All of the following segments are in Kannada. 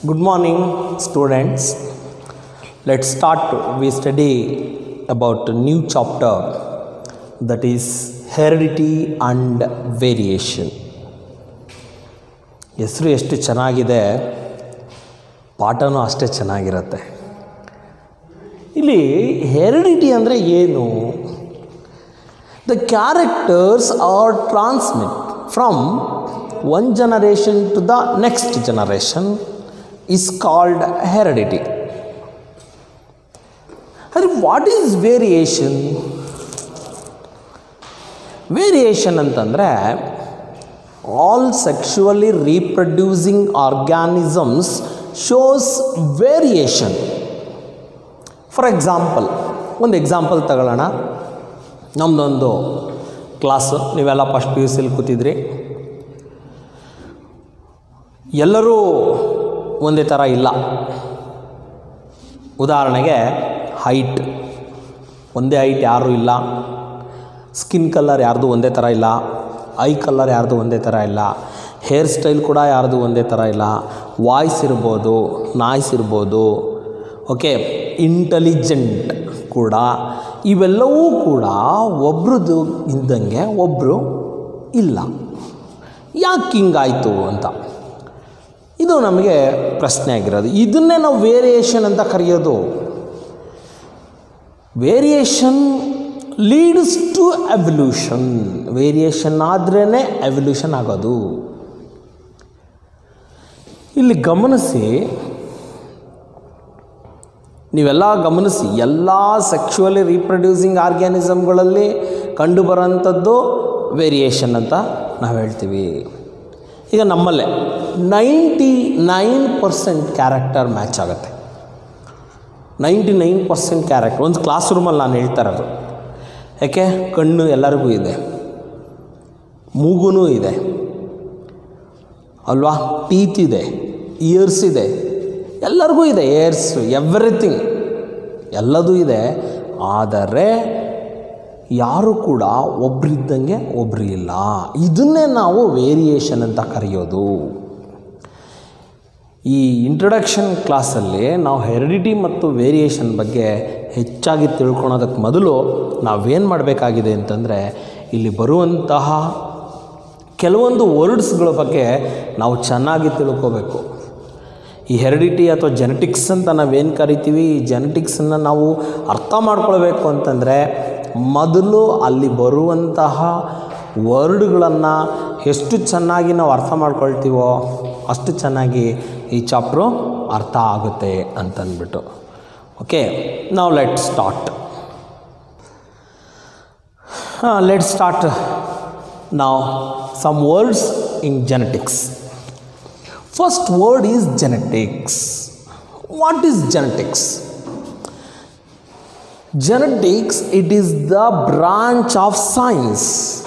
Good morning, students. Let's start. We study about a new chapter that is heredity and variation. ಹೆಸರು ಎಷ್ಟು ಚೆನ್ನಾಗಿದೆ ಪಾಠನೂ ಅಷ್ಟೇ ಚೆನ್ನಾಗಿರುತ್ತೆ ಇಲ್ಲಿ ಹೆರಿಡಿಟಿ ಅಂದರೆ ಏನು the characters are transmit from one generation to the next generation is called heredity. And what is variation? Variation ಅಂತಂದರೆ all sexually reproducing organisms shows variation for example ಒಂದು ಎಕ್ಸಾಂಪಲ್ ತಗೊಳ್ಳೋಣ ನಮ್ಮದೊಂದು ಕ್ಲಾಸು ನೀವೆಲ್ಲ ಫಸ್ಟ್ ಪಿ ಯು ಸಿಲಿ ಕೂತಿದ್ರಿ ಎಲ್ಲರೂ ಒಂದೇ ಥರ ಇಲ್ಲ ಉದಾಹರಣೆಗೆ ಹೈಟ್ ಒಂದೇ ಹೈಟ್ ಯಾರೂ ಇಲ್ಲ ಸ್ಕಿನ್ ಕಲರ್ ಯಾರ್ದು ಒಂದೇ ಥರ ಇಲ್ಲ ಐ ಕಲರ್ ಯಾರ್ದು ಒಂದೇ ಥರ ಇಲ್ಲ ಹೇರ್ ಸ್ಟೈಲ್ ಕೂಡ ಯಾರ್ದು ಒಂದೇ ಥರ ಇಲ್ಲ ವಾಯ್ಸ್ ಇರ್ಬೋದು ನಾಯ್ಸ್ ಇರ್ಬೋದು ಓಕೆ ಇಂಟೆಲಿಜೆಂಟ್ ಕೂಡ ಇವೆಲ್ಲವೂ ಕೂಡ ಒಬ್ರದ್ದು ಇದ್ದಂಗೆ ಒಬ್ಬರು ಇಲ್ಲ ಯಾಕೆ ಹಿಂಗಾಯಿತು ಅಂತ ಇದು ನಮಗೆ ಪ್ರಶ್ನೆ ಆಗಿರೋದು ಇದನ್ನೇ ನಾವು ವೇರಿಯೇಷನ್ ಅಂತ ಕರೆಯೋದು variation leads to evolution variation ಆದ್ರೇ ಎವಲ್ಯೂಷನ್ ಆಗೋದು ಇಲ್ಲಿ ಗಮನಿಸಿ ನೀವೆಲ್ಲ ಗಮನಿಸಿ ಎಲ್ಲ ಸೆಕ್ಷುವಲಿ ರೀಪ್ರೊಡ್ಯೂಸಿಂಗ್ ಆರ್ಗ್ಯಾನಿಸಮ್ಗಳಲ್ಲಿ ಕಂಡುಬರೋಂಥದ್ದು ವೇರಿಯೇಷನ್ ಅಂತ ನಾವು ಹೇಳ್ತೀವಿ ಈಗ ನಮ್ಮಲ್ಲೇ ninety nine percent character match ಆಗುತ್ತೆ ನೈಂಟಿ ನೈನ್ ಪರ್ಸೆಂಟ್ ಕ್ಯಾರೆಕ್ಟರ್ ಒಂದು ಕ್ಲಾಸ್ ರೂಮಲ್ಲಿ ನಾನು ಹೇಳ್ತಾ ಇರೋದು ಯಾಕೆ ಕಣ್ಣು ಎಲ್ಲರಿಗೂ ಇದೆ ಮೂಗೂ ಇದೆ ಅಲ್ವಾ ಟೀತ್ ಇದೆ ಇಯರ್ಸ್ ಇದೆ ಎಲ್ಲರಿಗೂ ಇದೆ ಏರ್ಸ್ ಎವ್ರಿಥಿಂಗ್ ಎಲ್ಲದೂ ಇದೆ ಆದರೆ ಯಾರು ಕೂಡ ಒಬ್ರಿದ್ದಂಗೆ ಒಬ್ರು ಇಲ್ಲ ಇದನ್ನೇ ನಾವು ವೇರಿಯೇಷನ್ ಅಂತ ಕರೆಯೋದು ಈ ಇಂಟ್ರೊಡಕ್ಷನ್ ಕ್ಲಾಸಲ್ಲಿ ನಾವು ಹೆರಿಡಿಟಿ ಮತ್ತು ವೇರಿಯೇಷನ್ ಬಗ್ಗೆ ಹೆಚ್ಚಾಗಿ ತಿಳ್ಕೊಳೋದಕ್ಕೆ ಮೊದಲು ನಾವೇನು ಮಾಡಬೇಕಾಗಿದೆ ಅಂತಂದರೆ ಇಲ್ಲಿ ಬರುವಂತಹ ಕೆಲವೊಂದು ವರ್ಡ್ಸ್ಗಳ ಬಗ್ಗೆ ನಾವು ಚೆನ್ನಾಗಿ ತಿಳ್ಕೋಬೇಕು ಈ ಹೆರಿಡಿಟಿ ಅಥವಾ ಜೆನೆಟಿಕ್ಸ್ ಅಂತ ನಾವೇನು ಕರಿತೀವಿ ಈ ಜೆನೆಟಿಕ್ಸನ್ನು ನಾವು ಅರ್ಥ ಮಾಡ್ಕೊಳ್ಬೇಕು ಅಂತಂದರೆ ಮೊದಲು ಅಲ್ಲಿ ಬರುವಂತಹ ವರ್ಡ್ಗಳನ್ನು ಎಷ್ಟು ಚೆನ್ನಾಗಿ ನಾವು ಅರ್ಥ ಮಾಡ್ಕೊಳ್ತೀವೋ ಅಷ್ಟು ಚೆನ್ನಾಗಿ ಈ ಚಾಪ್ಟ್ರು ಅರ್ಥ ಆಗುತ್ತೆ ಅಂತಂದ್ಬಿಟ್ಟು ಓಕೆ ನಾವು ಲೆಟ್ ಸ್ಟಾರ್ಟ್ ಲೆಟ್ ಸ್ಟಾರ್ಟ್ ನಾವು some words in genetics first word is genetics what is genetics genetics it is the branch of science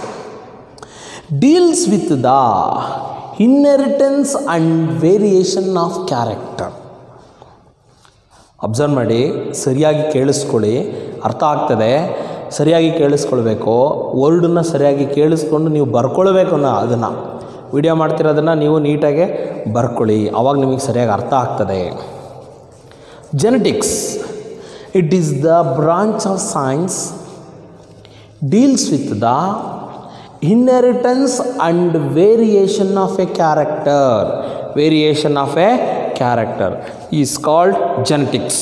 deals with the inheritance and variation of character observe ಮಾಡಿ ಸರಿಯಾಗಿ ಕೇಳಿಸ್ಕೊಳ್ಳಿ ಅರ್ಥ ಆಗ್ತದೆ ಸರಿಯಾಗಿ ಕೇಳಿಸ್ಕೊಳ್ಬೇಕು ವರ್ಡನ್ನ ಸರಿಯಾಗಿ ಕೇಳಿಸ್ಕೊಂಡು ನೀವು ಬರ್ಕೊಳ್ಬೇಕು ಅನ್ನೋ ಅದನ್ನು ವಿಡಿಯೋ ಮಾಡ್ತಿರೋದನ್ನು ನೀವು ನೀಟಾಗಿ ಬರ್ಕೊಳ್ಳಿ ಆವಾಗ ನಿಮಗೆ ಸರಿಯಾಗಿ ಅರ್ಥ ಆಗ್ತದೆ genetics it is the branch of science deals with the inheritance and variation of a character variation of a character is called genetics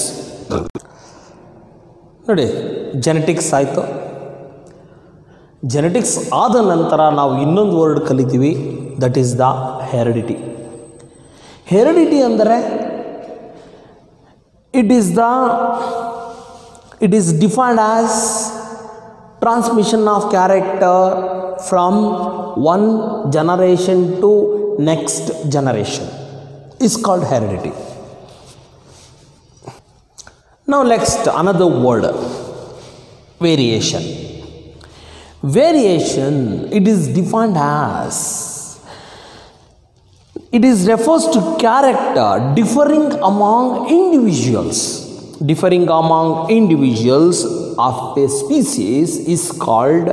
ನೋಡಿ ಜೆನೆಟಿಕ್ಸ್ ಆಯಿತು ಜೆನೆಟಿಕ್ಸ್ ಆದ ನಂತರ ನಾವು ಇನ್ನೊಂದು ವರ್ಡ್ ಕಲಿತೀವಿ that is the heredity heredity ಅಂದರೆ it is the it is defined as transmission of character from one generation to next generation is called heredity now next another word variation variation it is defined as it is refers to character differing among individuals differing among individuals of a species is called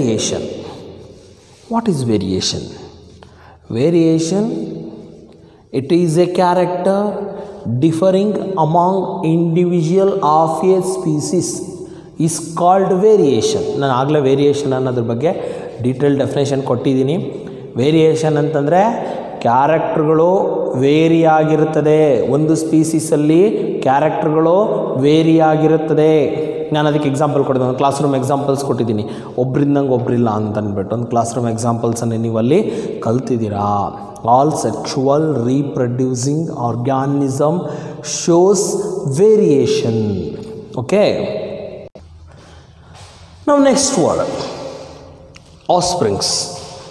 variation. What is variation? Variation it is a character differing among individual of a species is called variation ನಾನು ಆಗಲೇ ವೇರಿಯೇಷನ್ ಅನ್ನೋದ್ರ ಬಗ್ಗೆ ಡೀಟೇಲ್ ಡೆಫಿನೇಷನ್ ಕೊಟ್ಟಿದ್ದೀನಿ ವೇರಿಯೇಷನ್ ಅಂತಂದರೆ ಕ್ಯಾರೆಕ್ಟ್ರುಗಳು ವೇರಿ ಆಗಿರುತ್ತದೆ ಒಂದು ಸ್ಪೀಸೀಸಲ್ಲಿ ಕ್ಯಾರೆಕ್ಟ್ರುಗಳು ವೇರಿ ಆಗಿರುತ್ತದೆ ನಾನು ಅದಕ್ಕೆ ಎಕ್ಸಾಂಪಲ್ ಕೊಟ್ಟಿದ್ದೆ ಒಂದು ಕ್ಲಾಸ್ ರೂಮ್ ಎಕ್ಸಾಂಪಲ್ಸ್ ಕೊಟ್ಟಿದ್ದೀನಿ ಒಬ್ರಿಂದಂಗೆ ಒಬ್ರಿಲ್ಲ ಅಂತ ಅಂದ್ಬಿಟ್ಟು ಒಂದು ಕ್ಲಾಸ್ ರೂಮ್ ಎಕ್ಸಾಂಪಲ್ಸನ್ನು ನೀವು ಅಲ್ಲಿ ಕಲ್ತಿದ್ದೀರಾ all sexual reproducing organism shows variation okay ನಾವು ನೆಕ್ಸ್ಟ್ ವರ್ಡ್ ಆಸ್ಪ್ರಿಂಗ್ಸ್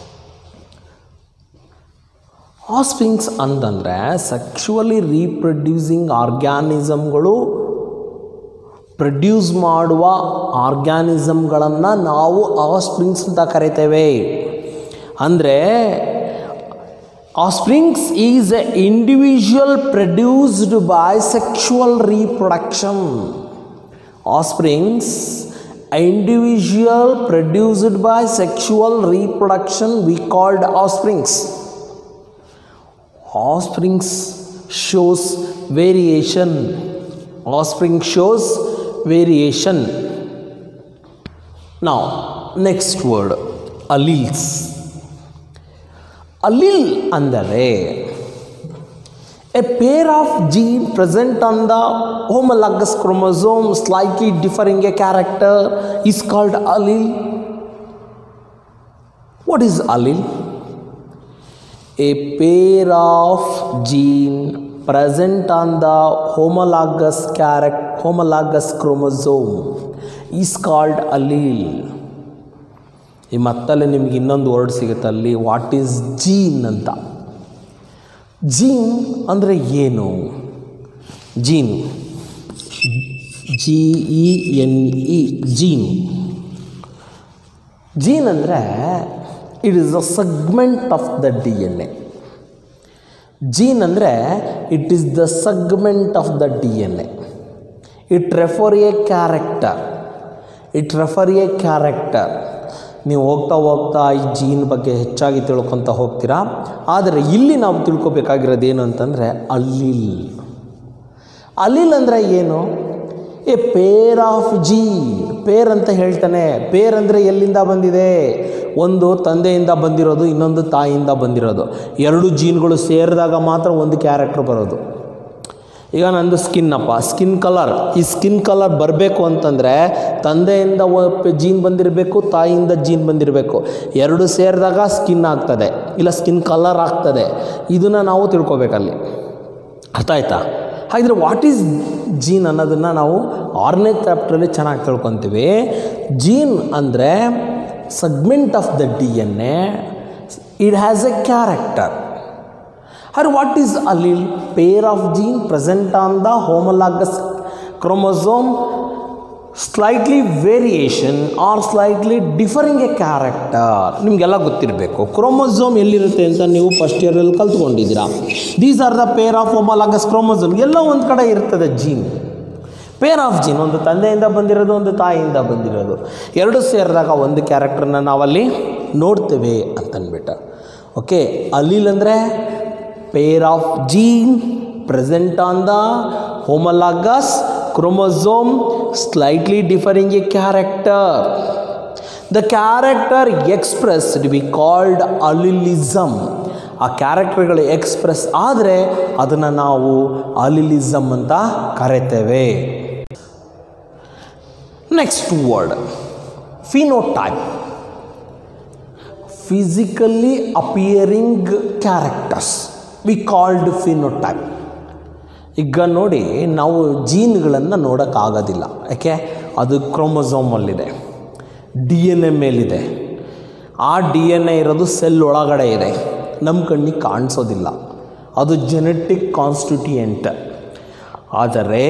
ಆಸ್ಪ್ರಿಂಗ್ಸ್ ಅಂತಂದರೆ ಸೆಕ್ಷುವಲಿ ರೀಪ್ರೊಡ್ಯೂಸಿಂಗ್ ಆರ್ಗ್ಯಾನಿಸಮ್ಗಳು ಪ್ರೊಡ್ಯೂಸ್ ಮಾಡುವ ಆರ್ಗ್ಯಾನಿಸಮ್ಗಳನ್ನು ನಾವು ಆಸ್ಪ್ರಿಂಗ್ಸ್ ಅಂತ ಕರಿತೇವೆ ಅಂದರೆ offsprings is a individual produced by sexual reproduction offsprings individual produced by sexual reproduction we called offsprings offsprings shows variation offspring shows variation now next word alleles allele ಅಂದರೆ a pair of gene present on the homologous chromosome slightly differing a character is called allele what is allele a pair of gene present on the homologous character homologous chromosome is called allele ಈ ಮತ್ತಲ್ಲಿ ನಿಮ್ಗೆ ಇನ್ನೊಂದು ವರ್ಡ್ ಸಿಗುತ್ತೆ ಅಲ್ಲಿ ವಾಟ್ ಈಸ್ ಜೀನ್ ಅಂತ ಜೀನ್ ಅಂದರೆ ಏನು gene G E N E gene gene ಅಂದರೆ it is a segment of the D N A gene ಅಂದರೆ it is the segment of the D N A it refer a character it refer a character ನೀವು ಹೋಗ್ತಾ ಹೋಗ್ತಾ ಈ ಜೀನ್ ಬಗ್ಗೆ ಹೆಚ್ಚಾಗಿ ತಿಳ್ಕೊತ ಹೋಗ್ತೀರಾ ಆದರೆ ಇಲ್ಲಿ ನಾವು ತಿಳ್ಕೊಬೇಕಾಗಿರೋದು ಏನು ಅಂತಂದರೆ ಅಲ್ಲಿಲ್ ಅಲ್ಲಿಲ್ ಅಂದರೆ ಏನು a pair of gene pair ಅಂತ ಹೇಳ್ತಾನೆ ಪೇರ್ ಅಂದರೆ ಎಲ್ಲಿಂದ ಬಂದಿದೆ ಒಂದು ತಂದೆಯಿಂದ ಬಂದಿರೋದು ಇನ್ನೊಂದು ತಾಯಿಯಿಂದ ಬಂದಿರೋದು ಎರಡು ಜೀನ್ಗಳು ಸೇರಿದಾಗ ಮಾತ್ರ ಒಂದು ಕ್ಯಾರೆಕ್ಟರ್ ಬರೋದು ಈಗ ನಂದು ಸ್ಕಿನ್ ಅಪ್ಪ ಸ್ಕಿನ್ ಕಲರ್ ಈ ಸ್ಕಿನ್ ಕಲರ್ ಬರಬೇಕು ಅಂತಂದರೆ ತಂದೆಯಿಂದ ಜೀನ್ ಬಂದಿರಬೇಕು ತಾಯಿಯಿಂದ ಜೀನ್ ಬಂದಿರಬೇಕು ಎರಡು ಸೇರಿದಾಗ ಸ್ಕಿನ್ ಆಗ್ತದೆ ಇಲ್ಲ ಸ್ಕಿನ್ ಕಲರ್ ಆಗ್ತದೆ ಇದನ್ನು ನಾವು ತಿಳ್ಕೊಬೇಕಲ್ಲಿ ಅರ್ಥ ಆಯ್ತಾ ಹಾಗಿದ್ರೆ ವಾಟ್ ಈಸ್ ಜೀನ್ ಅನ್ನೋದನ್ನು ನಾವು ಆರನೇ ಚಾಪ್ಟ್ರಲ್ಲಿ ಚೆನ್ನಾಗಿ ತಿಳ್ಕೊತೀವಿ ಜೀನ್ ಅಂದರೆ segment of the D N A it has a character Or what is allele? Pair of gene present on the homologous chromosome, slightly variation or slightly differing a character. ನಿಮಗೆಲ್ಲ ಗೊತ್ತಿರಬೇಕು ಕ್ರೋಮೋಸೋಮ್ ಎಲ್ಲಿರುತ್ತೆ ಅಂತ ನೀವು ಫಸ್ಟ್ ಇಯರಲ್ಲಿ ಕಲ್ತ್ಕೊಂಡಿದ್ದೀರಾ these are the pair of homologous chromosome ಎಲ್ಲ ಒಂದು ಕಡೆ ಇರ್ತದೆ ಜೀನ್ ಪೇರ್ ಆಫ್ ಜೀನ್ ಒಂದು ತಂದೆಯಿಂದ ಬಂದಿರೋದು ಒಂದು ತಾಯಿಯಿಂದ ಬಂದಿರೋದು ಎರಡು ಸೇರಿದಾಗ ಒಂದು ಕ್ಯಾರೆಕ್ಟರ್ನ ನಾವಲ್ಲಿ ನೋಡ್ತೇವೆ ಅಂತನ್ಬಿಟ್ಟು ಓಕೆ ಅಲ್ಲಿಲ್ ಅಂದರೆ pair of gene present on the homologous chromosome slightly differing a character the character expressed we called allelism ಆ ಕ್ಯಾರೆಕ್ಟರ್ಗಳು ಎಕ್ಸ್ಪ್ರೆಸ್ ಆದರೆ ಅದನ್ನು ನಾವು ಅಲಿಲಿಸಮ್ ಅಂತ ಕರಿತೇವೆ next word phenotype physically appearing characters we called phenotype ಈಗ ನೋಡಿ ನಾವು ಜೀನ್ಗಳನ್ನು ನೋಡೋಕ್ಕಾಗೋದಿಲ್ಲ ಯಾಕೆ ಅದು ಕ್ರೋಮೋಸೋಮಲ್ಲಿದೆ ಡಿ ಎನ್ ಎ ಮೇಲಿದೆ ಆ ಡಿ ಎನ್ ಎ ಇರೋದು ಸೆಲ್ ಒಳಗಡೆ ಇದೆ ನಮ್ಮ ಕಣ್ಣಿಗೆ ಕಾಣಿಸೋದಿಲ್ಲ ಅದು ಜೆನೆಟಿಕ್ ಕಾನ್ಸ್ಟಿಟ್ಯೂಯೆಂಟ್ ಆದರೆ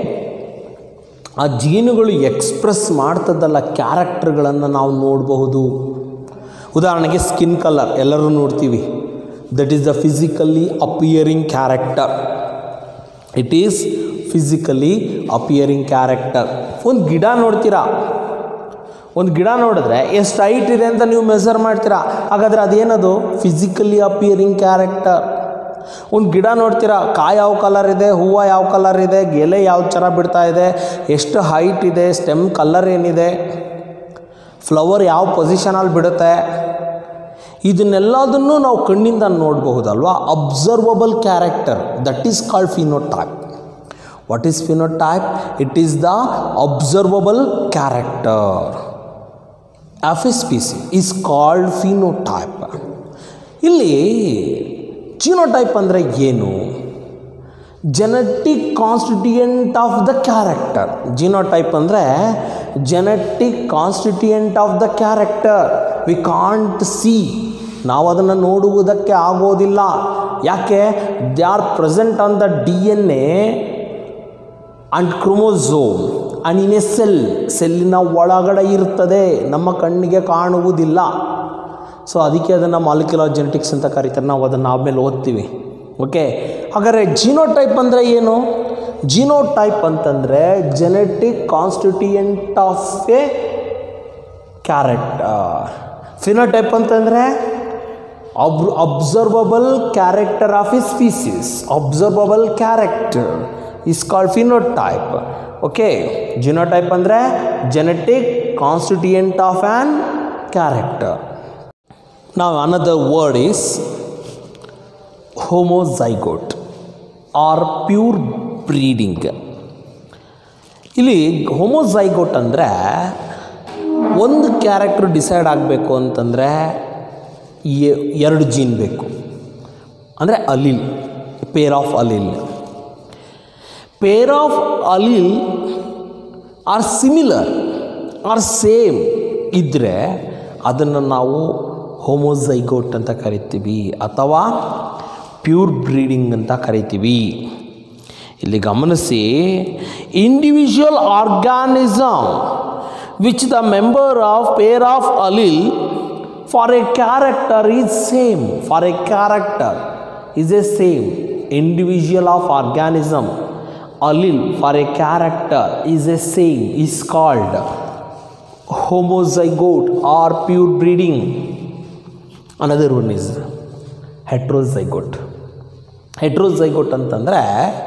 ಆ ಜೀನುಗಳು ಎಕ್ಸ್ಪ್ರೆಸ್ ಮಾಡ್ತದಲ್ಲ ಕ್ಯಾರೆಕ್ಟರ್ಗಳನ್ನು ನಾವು ನೋಡಬಹುದು ಉದಾಹರಣೆಗೆ ಸ್ಕಿನ್ ಕಲರ್ ಎಲ್ಲರೂ ನೋಡ್ತೀವಿ that is the physically appearing character it is physically appearing character ಒಂದು ಗಿಡ ನೋಡ್ತೀರಾ ಒಂದು ಗಿಡ ನೋಡಿದ್ರೆ ಎಷ್ಟು ಹೈಟ್ ಇದೆ ಅಂತ ನೀವು ಮೆಸರ್ ಮಾಡ್ತೀರಾ ಹಾಗಾದರೆ ಅದೇನದು ಫಿಸಿಕಲಿ ಅಪಿಯರಿಂಗ್ ಕ್ಯಾರೆಕ್ಟರ್ ಒಂದು ಗಿಡ ನೋಡ್ತೀರಾ ಕಾಯಿ ಯಾವ ಕಲರ್ ಇದೆ ಹೂವು ಯಾವ ಕಲರ್ ಇದೆ ಎಲೆ ಯಾವ ಥರ ಬಿಡ್ತಾ ಇದೆ ಎಷ್ಟು ಹೈಟ್ ಇದೆ ಸ್ಟೆಮ್ ಕಲರ್ ಏನಿದೆ ಫ್ಲವರ್ ಯಾವ ಪೊಸಿಷನಲ್ಲಿ ಬಿಡುತ್ತೆ ಇದನ್ನೆಲ್ಲದನ್ನು ನಾವು ಕಣ್ಣಿಂದ ನೋಡಬಹುದಲ್ವಾ observable character that is called phenotype what is phenotype it is the observable character of a species is called phenotype ಇಲ್ಲಿ ಜಿನೋಟೈಪ್ ಅಂದರೆ ಏನು genetic constituent of the character genotype ಅಂದರೆ genetic constituent of the character we can't see ನಾವು ಅದನ್ನು ನೋಡುವುದಕ್ಕೆ ಆಗೋದಿಲ್ಲ ಯಾಕೆ they are present on the D N A and chromosome and in a cell ಸೆಲ್ಲಿನ ಒಳಗಡೆ ಇರ್ತದೆ ನಮ್ಮ ಕಣ್ಣಿಗೆ ಕಾಣುವುದಿಲ್ಲ ಸೊ ಅದಕ್ಕೆ ಅದನ್ನು ಮಾಲಿಕ್ಯುಲರ್ ಜೆನೆಟಿಕ್ಸ್ ಅಂತ ಕರೀತಾರೆ ನಾವು ಅದನ್ನು ಆಮೇಲೆ ಓದ್ತೀವಿ ಓಕೆ ಹಾಗಾದರೆ ಜಿನೋಟೈಪ್ ಅಂದರೆ ಏನು ಜಿನೋಟೈಪ್ ಅಂತಂದರೆ genetic constituent of a character phenotype ಅಂತಂದರೆ ಅಬ್ observable character of a species observable character is called phenotype okay genotype ಅಂದರೆ genetic constituent of an character Now another word is homozygote or pure breeding. ಇಲ್ಲಿ ಹೋಮೋಝೈಗೋಟ್ ಅಂದರೆ ಒಂದು ಕ್ಯಾರೆಕ್ಟರ್ ಡಿಸೈಡ್ ಆಗಬೇಕು ಅಂತಂದರೆ ಎ- ಎರಡು ಜೀನ್ ಬೇಕು ಅಂದರೆ allele pair of allele pair of allele are similar or same ಇದ್ದರೆ ಅದನ್ನು ನಾವು ಹೋಮೋಝೈಗೋಟ್ ಅಂತ ಕರಿತೀವಿ ಅಥವಾ ಪ್ಯೂರ್ ಬ್ರೀಡಿಂಗ್ ಅಂತ ಕರಿತೀವಿ ಇಲ್ಲಿ ಗಮನಿಸಿ individual organism which the member of pair of allele for a character is same for a character is a same individual of organism allele for a character is a same is called homozygote or pure breeding another one is heterozygote heterozygote ಅಂತಂದರೆ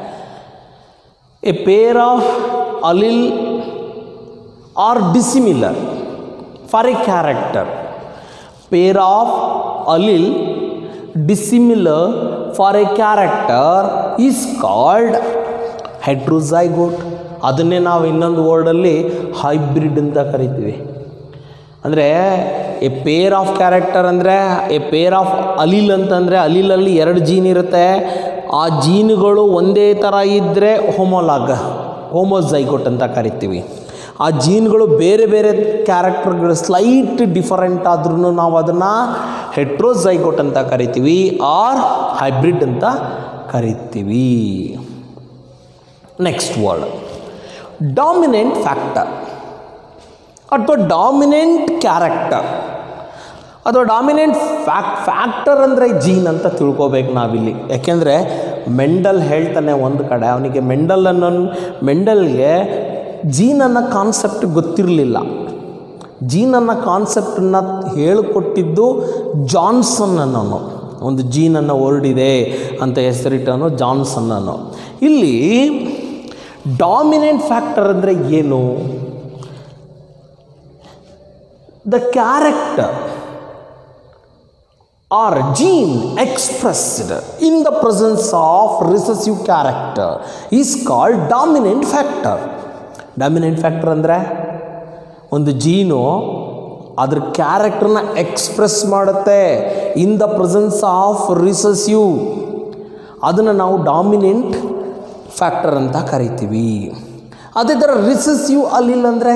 a pair of allele are dissimilar for a character pair of allele dissimilar for a character is called heterozygote ಅದನ್ನೇ ನಾವು ಇನ್ನೊಂದು ವರ್ಡಲ್ಲಿ ಹೈಬ್ರಿಡ್ ಅಂತ ಕರಿತೀವಿ ಅಂದರೆ ಎ ಪೇರ್ ಆಫ್ ಕ್ಯಾರೆಕ್ಟರ್ ಅಂದರೆ ಎ ಪೇರ್ ಆಫ್ ಅಲಿಲ್ ಅಂತಂದರೆ ಅಲಿಲಲ್ಲಿ ಎರಡು ಜೀನ್ ಇರುತ್ತೆ ಆ ಜೀನುಗಳು ಒಂದೇ ಥರ ಇದ್ದರೆ ಹೋಮೋಲಾಗ್ ಹೋಮೋಝೈಗೋಟ್ ಅಂತ ಕರಿತೀವಿ ಆ ಜೀನ್ಗಳು ಬೇರೆ ಬೇರೆ ಕ್ಯಾರೆಕ್ಟರ್ಗಳು ಸ್ಲೈಟ್ ಡಿಫರೆಂಟ್ ಆದ್ರೂ ನಾವು ಅದನ್ನು ಹೆಟ್ರೋಝೈಗೋಟ್ ಅಂತ ಕರಿತೀವಿ ಆರ್ ಹೈಬ್ರಿಡ್ ಅಂತ ಕರಿತೀವಿ ನೆಕ್ಸ್ಟ್ ವರ್ಡ್ ಡಾಮಿನೆಂಟ್ ಫ್ಯಾಕ್ಟರ್ ಅಥವಾ ಡಾಮಿನೆಂಟ್ ಕ್ಯಾರೆಕ್ಟರ್ ಅಥವಾ ಡಾಮಿನೆಂಟ್ ಫ್ಯಾಕ್ ಫ್ಯಾಕ್ಟರ್ ಅಂದರೆ ಜೀನ್ ಅಂತ ತಿಳ್ಕೊಬೇಕು ನಾವಿಲ್ಲಿ ಯಾಕೆಂದರೆ ಮೆಂಡಲ್ ಹೇಳ್ತಾನೆ ಒಂದು ಕಡೆ ಅವನಿಗೆ ಮೆಂಡಲ್ ಅನ್ನೋ ಮೆಂಡಲ್ಗೆ ಜೀನ್ ಅನ್ನೋ ಕಾನ್ಸೆಪ್ಟ್ ಗೊತ್ತಿರಲಿಲ್ಲ ಜೀನ್ ಅನ್ನೋ ಕಾನ್ಸೆಪ್ಟನ್ನು ಹೇಳಿಕೊಟ್ಟಿದ್ದು ಜಾನ್ಸನ್ ಅನ್ನೋನು ಒಂದು ಜೀನ್ ಅನ್ನೋ ವರ್ಡ್ ಇದೆ ಅಂತ ಹೆಸರಿಟ್ಟವನು ಜಾನ್ಸನ್ ಅನ್ನೋ ಇಲ್ಲಿ ಡಾಮಿನೆಂಟ್ ಫ್ಯಾಕ್ಟರ್ ಅಂದರೆ ಏನು the character or gene expressed in the presence of recessive character is called dominant factor dominant factor ಅಂದರೆ ಒಂದು ಜೀನು ಅದ್ರ ಕ್ಯಾರೆಕ್ಟರ್ನ ಎಕ್ಸ್ಪ್ರೆಸ್ ಮಾಡುತ್ತೆ in the presence of recessive ಅದನ್ನು ನಾವು ಡಾಮಿನೆಂಟ್ ಫ್ಯಾಕ್ಟರ್ ಅಂತ ಕರಿತೀವಿ ಅದೇ ಥರ ರಿಸೆಸಿವ್ ಅಲ್ಲಿಲ್ಲ ಅಂದರೆ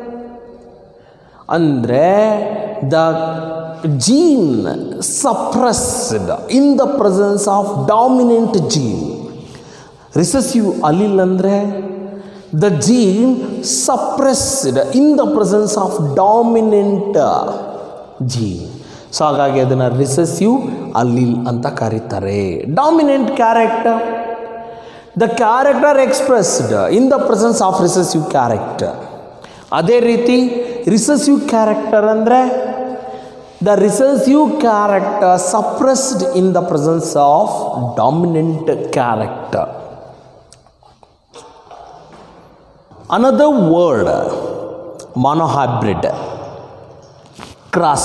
ಅಂದರೆ the gene suppressed in the presence of dominant gene recessive allele ಅಂದರೆ the gene suppressed in the presence of dominant gene so ಹಾಗಾಗಿ ಅದನ್ನು ರಿಸೆಸಿವ್ ಅಲಿಲ್ ಅಂತ ಕರೀತಾರೆ dominant character the character expressed in the presence of recessive character ಅದೇ ರೀತಿ ರಿಸೆಸಿವ್ ಕ್ಯಾರೆಕ್ಟರ್ ಅಂದರೆ the recessive character suppressed in the presence of dominant character. Another word, monohybrid, cross.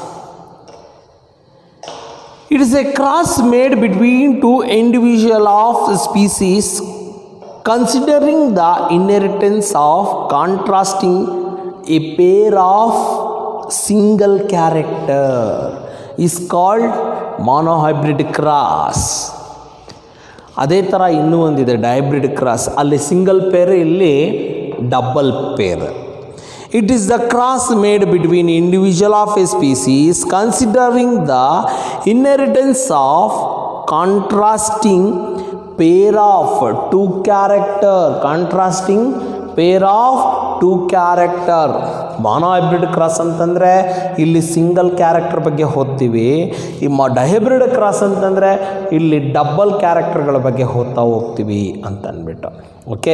It is a cross made between two individual of species considering the inheritance of contrasting a pair of single character is called monohybrid cross. ಅದೇ ಥರ ಇನ್ನೂ ಒಂದಿದೆ ಡೈಬ್ರಿಡ್ ಕ್ರಾಸ್ ಅಲ್ಲಿ ಸಿಂಗಲ್ ಪೇರ್ ಇಲ್ಲಿ double pair it is the cross made between individual of a species considering the inheritance of contrasting pair of two character contrasting pair of two character monohybrid cross ಅಂತಂದರೆ ಇಲ್ಲಿ ಸಿಂಗಲ್ ಕ್ಯಾರೆಕ್ಟರ್ ಬಗ್ಗೆ ಓದ್ತೀವಿ ಈ ಮ ಡೈಬ್ರಿಡ್ ಕ್ರಾಸ್ ಅಂತಂದರೆ ಇಲ್ಲಿ ಡಬಲ್ ಕ್ಯಾರೆಕ್ಟರ್ಗಳ ಬಗ್ಗೆ ಓದ್ತಾ ಹೋಗ್ತೀವಿ ಅಂತ ಅಂದ್ಬಿಟ್ಟು okay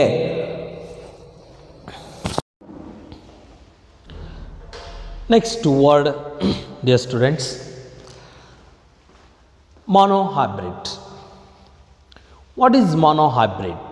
next word dear students monohybrid what is monohybrid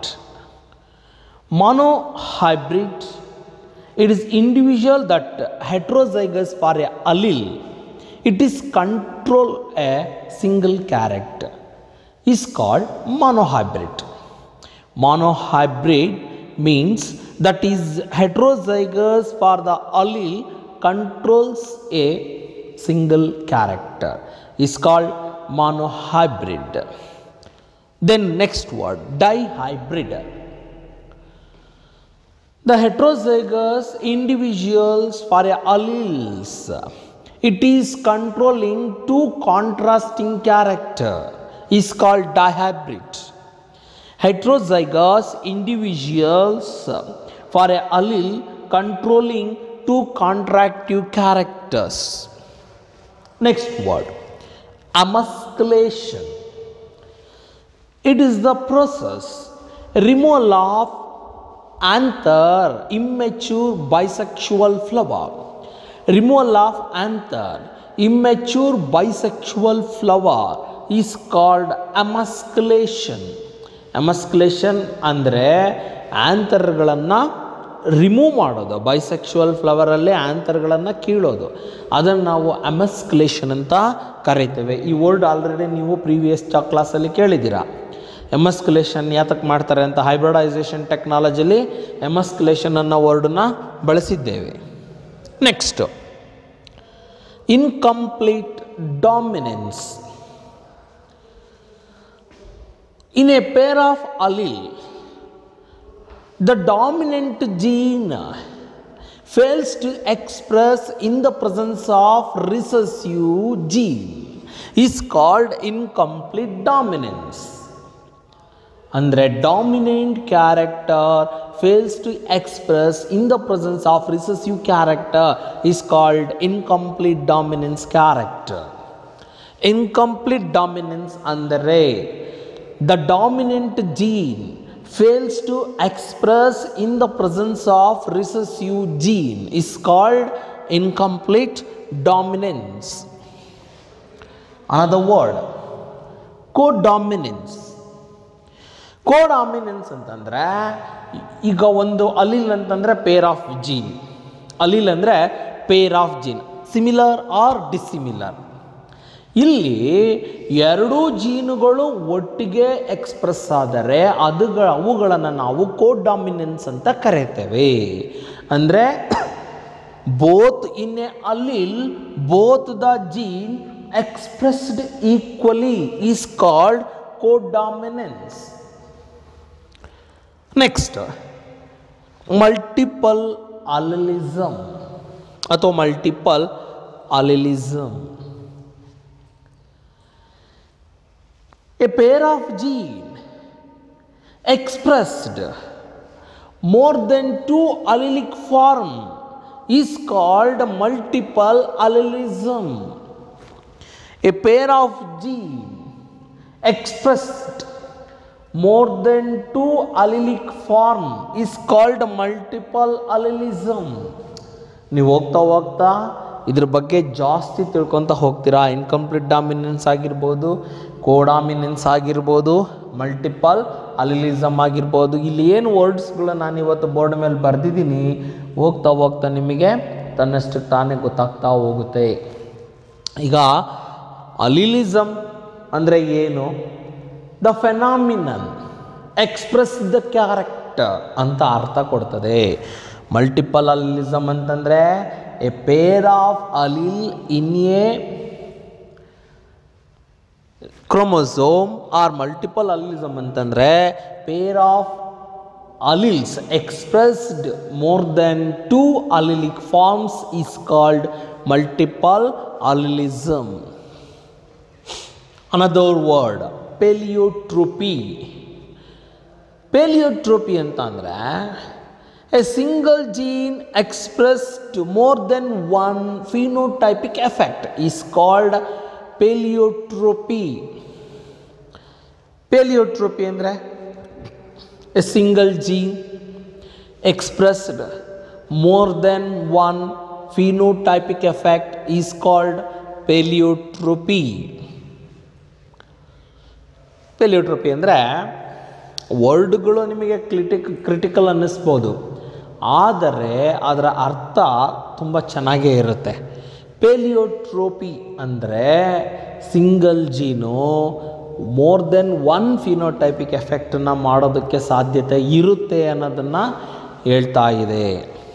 monohybrid it is individual that heterozygous for a allele it is control a single character is called monohybrid monohybrid means that is heterozygous for the allele controls a single character is called monohybrid then next word dihybrid the heterozygous individuals for a alleles it is controlling two contrasting character is called dihybrid heterozygous individuals for a allele controlling two contractive characters next word emasculation it is the process removal of anther immature bisexual flower removal of anther immature bisexual flower is called emasculation emasculation ಅಂದರೆ ಆ್ಯಂಥರ್ಗಳನ್ನು ರಿಮೂವ್ ಮಾಡೋದು ಬೈಸೆಕ್ಷುವಲ್ ಫ್ಲವರಲ್ಲಿ ಆ್ಯಂಥರ್ಗಳನ್ನು ಕೀಳೋದು ಅದನ್ನು ನಾವು ಎಮಸ್ಕ್ಲೇಷನ್ ಅಂತ ಕರಿತೇವೆ ಈ ವರ್ಡ್ ಆಲ್ರೆಡಿ ನೀವು ಪ್ರೀವಿಯಸ್ ಕ್ಲಾಸಲ್ಲಿ ಕೇಳಿದ್ದೀರಾ ಎಮಸ್ಕ್ಯುಲೇಷನ್ ಯಾತಕ್ಕೆ ಮಾಡ್ತಾರೆ ಅಂತ ಹೈಬ್ರಿಡೈಸೇಷನ್ ಟೆಕ್ನಾಲಜಿಲಿ ಎಮಸ್ಕ್ಯುಲೇಷನ್ ಅನ್ನೋ ವರ್ಡನ್ನ ಬಳಸಿದ್ದೇವೆ next incomplete dominance in a pair of allele the dominant gene fails to express in the presence of recessive gene is called incomplete dominance ಅಂದರೆ dominant character fails to express in the presence of recessive character is called incomplete dominance character incomplete dominance ಅಂದರೆ the dominant gene fails to express in the presence of recessive gene is called incomplete dominance another word codominance codominance ಅಂತಂದರೆ ಈಗ ಒಂದು ಅಲಿಲ್ ಅಂತಂದರೆ ಪೇರ್ ಆಫ್ ಜೀನ್ ಅಲಿಲ್ ಅಂದರೆ pair of gene similar or dissimilar ಇಲ್ಲಿ ಎರಡೂ ಜೀನುಗಳು ಒಟ್ಟಿಗೆ ಎಕ್ಸ್ಪ್ರೆಸ್ ಆದರೆ ಅದುಗಳ ಅವುಗಳನ್ನು ನಾವು ಕೋಡಾಮಿನೆನ್ಸ್ ಅಂತ ಕರಿತೇವೆ ಅಂದರೆ both in a allele both the gene expressed equally is called codominance next multiple allelism ಅಥವಾ multiple allelism a pair of gene expressed more than two allelic form is called multiple allelism a pair of gene expressed more than two allelic form is called multiple allelism ನೀವು ಹೋಗ್ತಾ ಹೋಗ್ತಾ ಇದ್ರ ಬಗ್ಗೆ ಜಾಸ್ತಿ ತಿಳ್ಕೊತ ಹೋಗ್ತೀರಾ ಇನ್ಕಂಪ್ಲೀಟ್ ಡಾಮಿನೆನ್ಸ್ ಆಗಿರ್ಬೋದು ಕೋಡಾಮಿನೆನ್ಸ್ ಆಗಿರ್ಬೋದು ಮಲ್ಟಿಪಲ್ ಅಲಿಲಿಸಮ್ ಆಗಿರ್ಬೋದು ಇಲ್ಲಿ ಏನು ವರ್ಡ್ಸ್ಗಳು ನಾನು ಇವತ್ತು ಬೋರ್ಡ್ ಮೇಲೆ ಬರೆದಿದ್ದೀನಿ ಹೋಗ್ತಾ ಹೋಗ್ತಾ ನಿಮಗೆ ತನ್ನಷ್ಟಕ್ಕೆ ತಾನೇ ಗೊತ್ತಾಗ್ತಾ ಹೋಗುತ್ತೆ ಈಗ ಅಲಿಲಿಸಮ್ ಅಂದರೆ ಏನು the phenomenon express the character ಅಂತ ಅರ್ಥ ಕೊಡ್ತದೆ ಮಲ್ಟಿಪಲ್ ಅಲಿಲಿಸಮ್ ಅಂತಂದರೆ a pair of allele in a chromosome or multiple allelism ಅಂತಂದರೆ pair of alleles expressed more than two allelic forms is called multiple allelism another word pleiotropy pleiotropy ಅಂತ ಅಂದರೆ a single gene expressed more than one phenotypic effect is called pleiotropy pleiotropy ಅಂದರೆ a single gene expressed more than one phenotypic effect is called pleiotropy pleiotropy ಅಂದರೆ ವರ್ಡ್ಗಳು ನಿಮಗೆ ಕ್ರಿಟಿಕ್ ಕ್ರಿಟಿಕಲ್ ಅನ್ನಿಸ್ಬೋದು ಆದರೆ ಅದರ ಅರ್ಥ ತುಂಬ ಚೆನ್ನಾಗೇ ಇರುತ್ತೆ ಪೆಲಿಯೋಟ್ರೋಪಿ ಅಂದರೆ single gene more than one phenotypic ಎಫೆಕ್ಟನ್ನು ಮಾಡೋದಕ್ಕೆ ಸಾಧ್ಯತೆ ಇರುತ್ತೆ ಅನ್ನೋದನ್ನು ಹೇಳ್ತಾ ಇದೆ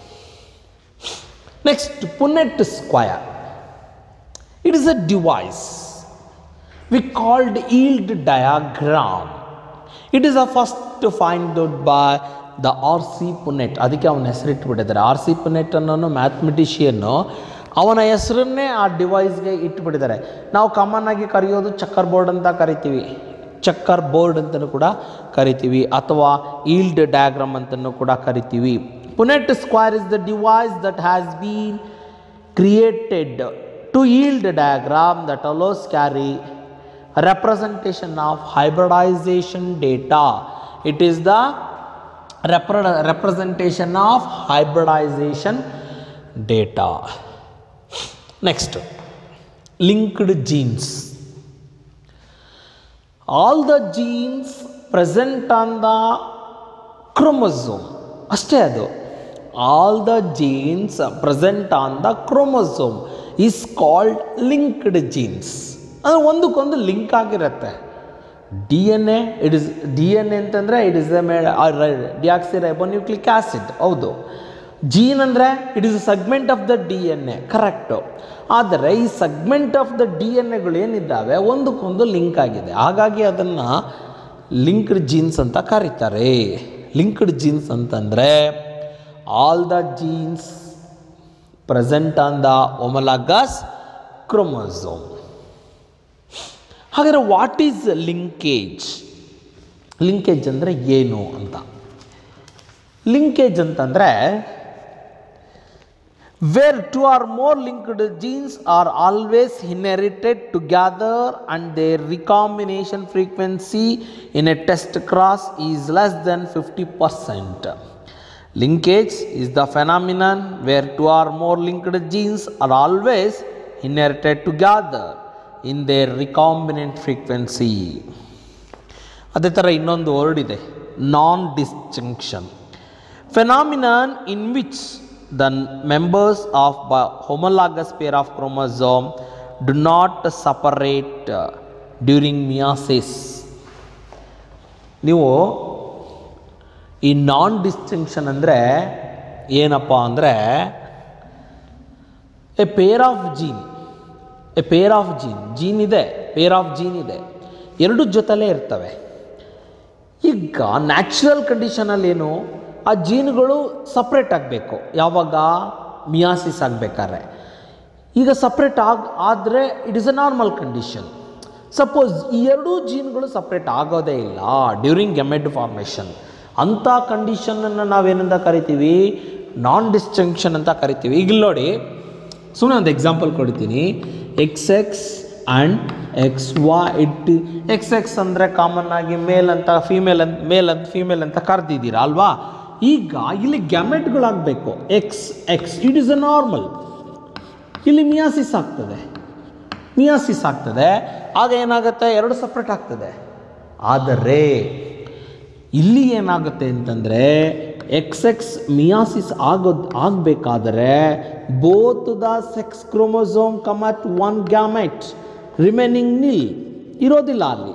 next Punnett square it is a device we called yield diagram. It is a first find out by the R C Punnett ಅದಕ್ಕೆ ಅವನ ಹೆಸರಿಟ್ಬಿಟ್ಟಿದ್ದಾರೆ ಆರ್ ಸಿ ಪುನೆಟ್ ಅನ್ನೋನು ಮ್ಯಾಥಮೆಟಿಷಿಯನ್ನು ಅವನ ಹೆಸರನ್ನೇ ಆ ಡಿವೈಸ್ಗೆ ಇಟ್ಬಿಟ್ಟಿದ್ದಾರೆ ನಾವು ಕಾಮನ್ ಆಗಿ ಕರೆಯೋದು ಚಕ್ಕರ್ ಬೋರ್ಡ್ ಅಂತ ಕರಿತೀವಿ ಚಕ್ಕರ್ ಬೋರ್ಡ್ ಅಂತಲೂ ಕೂಡ ಕರಿತೀವಿ ಅಥವಾ ಈಲ್ಡ್ ಡಯಾಗ್ರಾಮ್ ಅಂತಲೂ ಕೂಡ ಕರಿತೀವಿ Punnett square is the device that has been created to yield a diagram that allows carry a representation of hybridization data. It is the repre- representation of hybridization data. Next, linked genes. All the genes present on the chromosome ಅಷ್ಟೇ ಅದು all the genes present on the chromosome is called linked genes ಅಂದರೆ ಒಂದಕ್ಕೊಂದು ಲಿಂಕ್ ಆಗಿರುತ್ತೆ D N A it is D N A ಅಂತಂದರೆ ಇಟ್ ಇಸ್ ದ ಮೇ ಡಿಯಾಕ್ಸಿ ರೈಬೋನ್ಯೂಕ್ಲಿಕ್ ಆ್ಯಸಿಡ್ ಹೌದು ಜೀನ್ ಅಂದರೆ it is segment of the D N A correct ಆದರೆ ಈ segment of the D N ಎಗಳು ಏನಿದ್ದಾವೆ ಒಂದಕ್ಕೊಂದು ಲಿಂಕ್ ಆಗಿದೆ ಹಾಗಾಗಿ ಅದನ್ನು ಲಿಂಕ್ಡ್ ಜೀನ್ಸ್ ಅಂತ ಕರೀತಾರೆ ಲಿಂಕ್ಡ್ ಜೀನ್ಸ್ ಅಂತಂದರೆ all the genes present on the homologous chromosome ಹಾಗಾದರೆ ವಾಟ್ ಈಸ್ ಲಿಂಕೇಜ್ ಲಿಂಕೇಜ್ ಅಂದರೆ ಏನು ಅಂತ ಲಿಂಕೇಜ್ ಅಂತಂದರೆ where two or more linked genes are always inherited together and their recombination frequency in a test cross is less than 50%. Linkage is the phenomenon where two or more linked genes are always inherited together in their recombinant frequency. ಅದೇ ಥರ ಇನ್ನೊಂದು ವರ್ಡ್ ಇದೆ nondisjunction phenomenon in which the members of ಬ homologous pair of chromosome do not separate uh, during meiosis ನೀವು ಈ ನಾನ್ ಡಿಸ್ಟಿಂಕ್ಷನ್ ಅಂದರೆ ಏನಪ್ಪ ಅಂದರೆ a pair of gene a pair of gene gene ಇದೆ ಪೇರ್ ಆಫ್ ಜೀನ್ ಇದೆ ಎರಡು ಜೊತೆಲೇ ಇರ್ತವೆ ಈಗ ನ್ಯಾಚುರಲ್ ಕಂಡೀಷನಲ್ಲಿ ಏನು ಆ ಜೀನ್ಗಳು ಸಪ್ರೇಟ್ ಆಗಬೇಕು ಯಾವಾಗ ಮಿಯಾಸಿಸ್ ಆಗಬೇಕಾದ್ರೆ ಈಗ ಸಪ್ರೇಟ್ ಆಗ ಆದರೆ it is a normal condition suppose ಈ ಎರಡೂ ಜೀನ್ಗಳು ಸಪ್ರೇಟ್ ಆಗೋದೇ ಇಲ್ಲ ಡ್ಯೂರಿಂಗ್ ಗೆಮೆಡ್ ಫಾರ್ಮೇಷನ್ ಅಂಥ ಕಂಡೀಷನನ್ನು ನಾವೇನಂತ ಕರಿತೀವಿ ನಾನ್ ಡಿಸ್ಟಂಕ್ಷನ್ ಅಂತ ಕರಿತೀವಿ ಈಗ ಇಲ್ಲಿ ನೋಡಿ ಸುಮ್ಮನೆ ಒಂದು ಎಕ್ಸಾಂಪಲ್ ಕೊಡ್ತೀನಿ ಎಕ್ಸ್ ಎಕ್ಸ್ ಆ್ಯಂಡ್ ಎಕ್ಸ್ ವಾ ಇಟ್ ಎಕ್ಸ್ ಎಕ್ಸ್ ಅಂದರೆ ಕಾಮನ್ ಆಗಿ ಮೇಲ್ ಅಂತ ಫೀಮೇಲ್ ಅಂತ ಮೇಲ್ ಅಂತ ಫೀಮೇಲ್ ಅಂತ ಕರೆದಿದ್ದೀರಾ ಅಲ್ವಾ ಈಗ ಇಲ್ಲಿ ಗ್ಯಾಮೆಟ್ಗಳಾಗಬೇಕು X X it is a normal ಇಲ್ಲಿ ಮಿಯಾಸಿಸ್ ಆಗ್ತದೆ ಮಿಯಾಸಿಸ್ ಆಗ್ತದೆ ಆಗ ಏನಾಗುತ್ತೆ ಎರಡು ಸಪ್ರೇಟ್ ಆಗ್ತದೆ ಆದರೆ ಇಲ್ಲಿ ಏನಾಗುತ್ತೆ ಅಂತಂದರೆ ಎಕ್ಸ್ ಎಕ್ಸ್ ಮಿಯಾಸಿಸ್ ಆಗೋದು ಆಗಬೇಕಾದರೆ both the sex chromosome come at one gamete remaining nil ಇರೋದಿಲ್ಲ ಅಲ್ಲಿ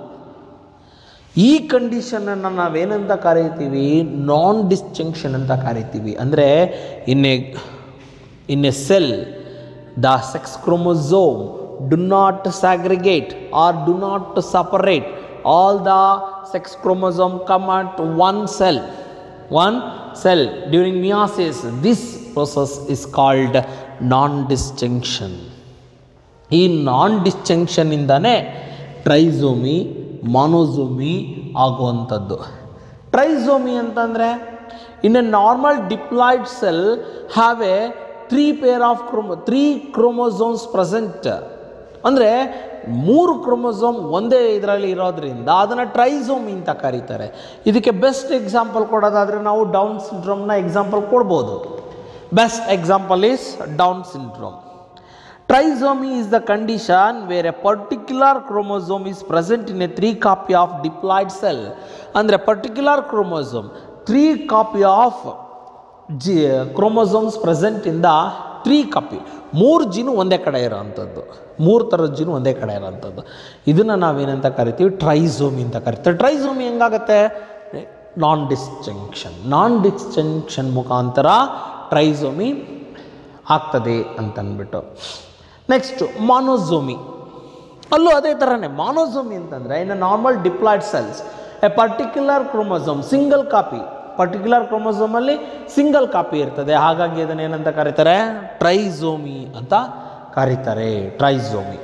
ಈ ಕಂಡೀಷನನ್ನು ನಾವೇನಂತ ಕರಿತೀವಿ ನಾನ್ ಡಿಸ್ಜಂಕ್ಷನ್ ಅಂತ ಕರಿತೀವಿ ಅಂದರೆ in a in a cell the sex chromosome do not segregate or do not separate all the sex chromosome come at one cell one cell during meiosis this process is called nondisjunction ಈ ನಾನ್ ಡಿಸ್ಜಂಕ್ಷನ್ನಿಂದನೇ ಟ್ರೈಸೋಮಿ ಮಾನೋಸೋಮಿ ಆಗುವಂಥದ್ದು ಟ್ರೈಸೋಮಿ ಅಂತಂದರೆ in a normal diploid cell have a three pair of ಕ್ರೋಮೋ ತ್ರೀ ಕ್ರೋಮೋಸೋಮ್ಸ್ ಪ್ರೆಸೆಂಟ್ ಅಂದರೆ ಮೂರು ಕ್ರೋಮೋಸೋಮ್ ಒಂದೇ ಇದರಲ್ಲಿ ಇರೋದ್ರಿಂದ ಅದನ್ನು ಟ್ರೈಸೋಮಿ ಅಂತ ಕರೀತಾರೆ ಇದಕ್ಕೆ ಬೆಸ್ಟ್ ಎಕ್ಸಾಂಪಲ್ ಕೊಡೋದಾದರೆ ನಾವು ಡೌನ್ ಸಿಂಡ್ರೋಮ್ನ ಎಕ್ಸಾಂಪಲ್ ಕೊಡ್ಬೋದು best example is Down syndrome Trisomy is the condition where a particular chromosome is present in a three copy of diploid cell. ಅಂದರೆ particular chromosome three copy of ಜಿ ಕ್ರೋಮೋಸೋಮ್ಸ್ ಪ್ರೆಸೆಂಟ್ ಇಂದ ತ್ರೀ ಕಾಪಿ ಮೂರು ಜೀನು ಒಂದೇ ಕಡೆ ಇರೋವಂಥದ್ದು ಮೂರು ಥರದ ಜೀನು ಒಂದೇ ಕಡೆ ಇರೋವಂಥದ್ದು ಇದನ್ನು ನಾವೇನಂತ ಕರಿತೀವಿ ಟ್ರೈಸೋಮಿ ಅಂತ ಕರಿತೀವಿ ಟ್ರೈಸೋಮಿ ಹೆಂಗಾಗುತ್ತೆ ನಾನ್ ಡಿಸ್ಜಂಕ್ಷನ್ ನಾನ್ ಡಿಸ್ಜಂಕ್ಷನ್ ಮುಖಾಂತರ ಟ್ರೈಸೋಮಿ ಆಗ್ತದೆ ಅಂತಂದ್ಬಿಟ್ಟು ನೆಕ್ಸ್ಟ್ ಮಾನೋಸೋಮಿ ಅಲ್ಲೂ ಅದೇ ಥರನೇ ಮಾನೋಸೋಮಿ ಅಂತಂದರೆ ಇನ್ನು normal diploid cells a particular chromosome single copy particular ಕ್ರೋಮೋಸೋಮಲ್ಲಿ ಸಿಂಗಲ್ ಕಾಪಿ ಇರ್ತದೆ ಹಾಗಾಗಿ ಅದನ್ನು ಏನಂತ ಕರೀತಾರೆ ಟ್ರೈಸೋಮಿ ಅಂತ ಕರೀತಾರೆ trisomy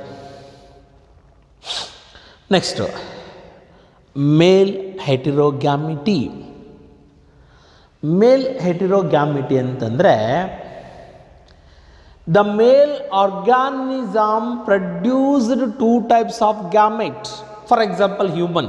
next male heterogamety male heterogamety ಅಂತಂದರೆ the male organism produced two types of gametes for example human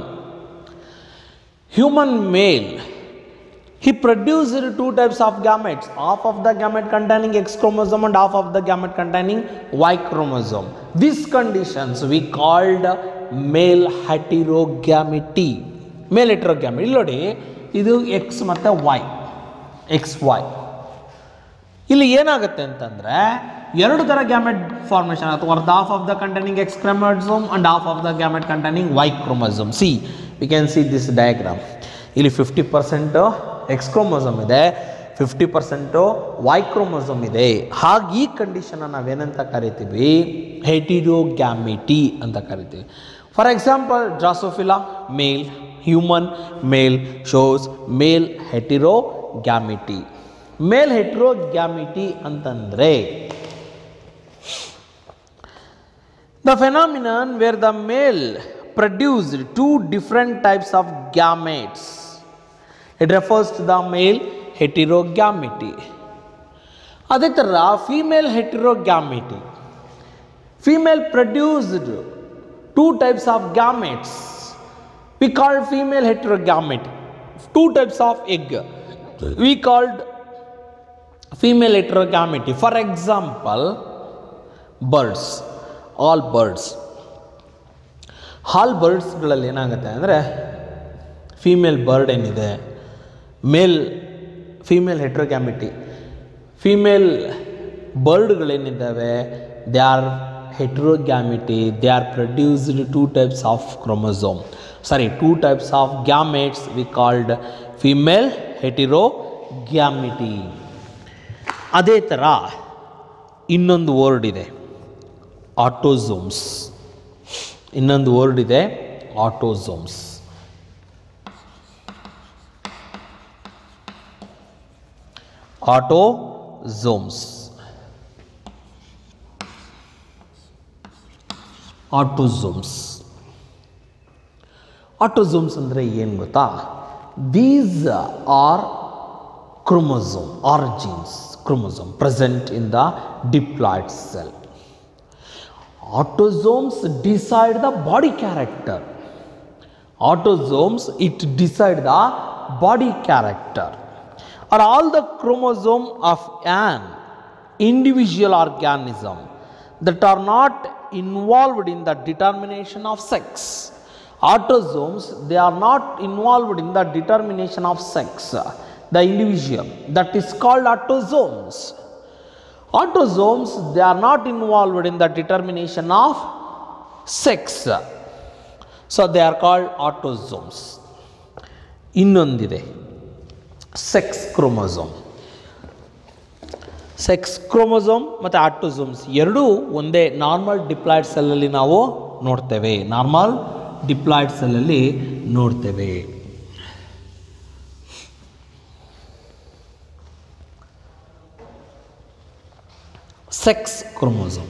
human male he produced two types of gametes half of the gamete containing x chromosome and half of the gamete containing y chromosome these conditions we called male heterogamity male heterogamity ಇಲ್ಲಿ ನೋಡಿ ಇದು ಎಕ್ಸ್ ಮತ್ತು ವೈ ಎಕ್ಸ್ ವೈ ಇಲ್ಲಿ ಏನಾಗುತ್ತೆ ಅಂತಂದರೆ ಎರಡು ಥರ ಗ್ಯಾಮೆಟ್ ಫಾರ್ಮೇಷನ್ ಅಥವಾ ಅರ್ಧ half of the containing X chromosome and half of the gamete containing Y chromosome see we can see this diagram ಇಲ್ಲಿ ಫಿಫ್ಟಿ ಪರ್ಸೆಂಟು ಎಕ್ಸ್ ಕ್ರೋಮೋಸೋಮ್ ಇದೆ ಫಿಫ್ಟಿ ಪರ್ಸೆಂಟು ವೈ ಕ್ರೋಮೋಸೋಮ್ ಇದೆ ಹಾಗೆ ಈ ಕಂಡೀಷನ್ನ ನಾವೇನಂತ ಕರಿತೀವಿ ಹೆಟಿರೋಗ್ಯಾಮಿಟಿ ಅಂತ ಕರಿತೀವಿ for example Drosophila male human male shows male heterogamety male heterogamety ಅಂತಂದರೆ the phenomenon where the male produced two different types of gametes. It refers to the male heterogamity. ಅದೇ ಥರ female heterogamety female produced two types of gametes we called female heterogamety two types of egg we called female heterogamety for example birds all birds all ಬರ್ಡ್ಸ್ಗಳಲ್ಲಿ ಏನಾಗುತ್ತೆ ಅಂದರೆ ಫೀಮೇಲ್ ಬರ್ಡ್ ಏನಿದೆ ಮೇಲ್ ಫೀಮೇಲ್ ಹೆಟ್ರೋಗ್ಯಾಮಿಟಿ ಫೀಮೇಲ್ ಬರ್ಡ್ಗಳೇನಿದ್ದಾವೆ they are heterogamety they are produced two types of chromosome sorry two types of gametes we called female heterogamety ಅದೇ ಥರ ಇನ್ನೊಂದು ವರ್ಡ್ ಇದೆ ಆಟೋಸೋಮ್ಸ್ ಇನ್ನೊಂದು ವರ್ಡ್ ಇದೆ ಆಟೋಸೋಮ್ಸ್ ಆಟೋಸೋಮ್ಸ್ ಆಟೋಸೋಮ್ಸ್ ಆಟೋಸೋಮ್ಸ್ ಅಂದರೆ ಏನು ಗೊತ್ತಾ these are chromosome are genes chromosome present in the diploid cell autosomes decide the body character autosomes it decide the body character or all the chromosome of an individual organism that are not involved in the determination of sex. Autosomes, they are not involved in the determination of sex, the individual. That is called autosomes. Autosomes, they are not involved in the determination of sex. So they are called autosomes. ಇನ್ನೊಂದಿದೆ ಸೆಕ್ಸ್ ಕ್ರೋಮೋಸೋಮ್ ಸೆಕ್ಸ್ ಕ್ರೋಮೋಸೋಮ್ ಮತ್ತು ಆಟೋಸೋಮ್ಸ್ ಎರಡೂ ಒಂದೇ ನಾರ್ಮಲ್ ಡಿಪ್ಲಾಯ್ಡ್ ಸೆಲ್ಲಲ್ಲಿ ನಾವು ನೋಡ್ತೇವೆ ನಾರ್ಮಲ್ ಡಿಪ್ಲಾಯ್ಡ್ ಸೆಲ್ಲಲ್ಲಿ ನೋಡ್ತೇವೆ sex chromosome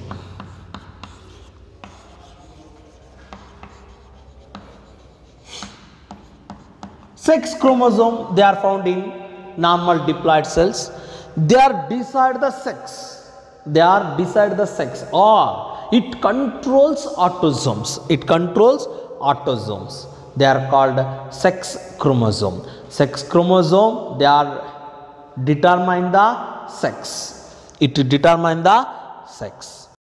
sex chromosome they are found in normal diploid cells they are beside the sex they are beside the sex or it controls autosomes it controls autosomes they are called sex chromosome sex chromosome they are determine the sex it determine the sex